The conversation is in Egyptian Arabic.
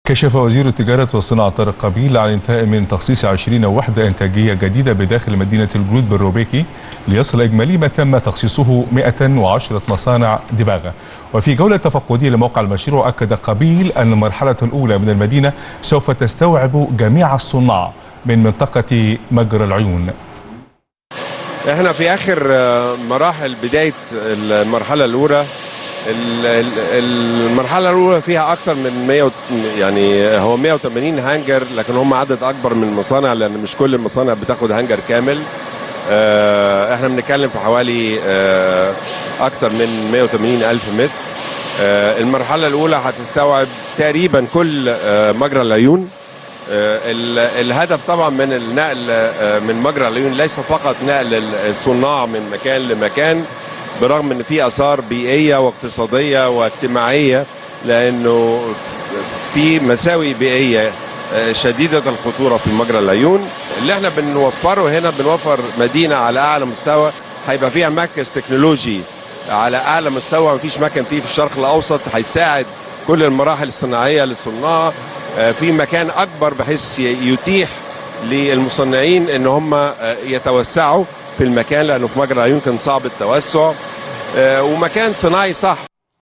كشف وزير التجارة والصناعة طارق قبيل عن انتهاء من تخصيص 20 وحدة إنتاجية جديدة بداخل مدينة الجنود بالروبيكي ليصل إجمالي ما تم تخصيصه 110 مصانع دباغة وفي جولة تفقدية لموقع المشروع أكد قبيل أن المرحلة الأولى من المدينة سوف تستوعب جميع الصناع من منطقة مجرى العيون احنا في اخر مراحل بدايه المرحله الاولى المرحله الاولى فيها اكثر من 100 يعني هو 180 هانجر لكن هم عدد اكبر من المصانع لان مش كل المصانع بتاخد هانجر كامل احنا بنتكلم في حوالي اكثر من 180 الف متر المرحله الاولى هتستوعب تقريبا كل مجرى العيون الهدف طبعا من النقل من مجرى العيون ليس فقط نقل الصناع من مكان لمكان برغم ان في اثار بيئيه واقتصاديه واجتماعيه لانه في مساوئ بيئيه شديده الخطوره في مجرى العيون اللي احنا بنوفره هنا بنوفر مدينه على اعلى مستوى هيبقى فيها مركز تكنولوجي على اعلى مستوى مفيش مكان فيه في الشرق الاوسط هيساعد كل المراحل الصناعيه للصناع في مكان اكبر بحيث يتيح للمصنعين ان هم يتوسعوا في المكان لانه في مجرى العيون كان صعب التوسع ومكان صناعي صح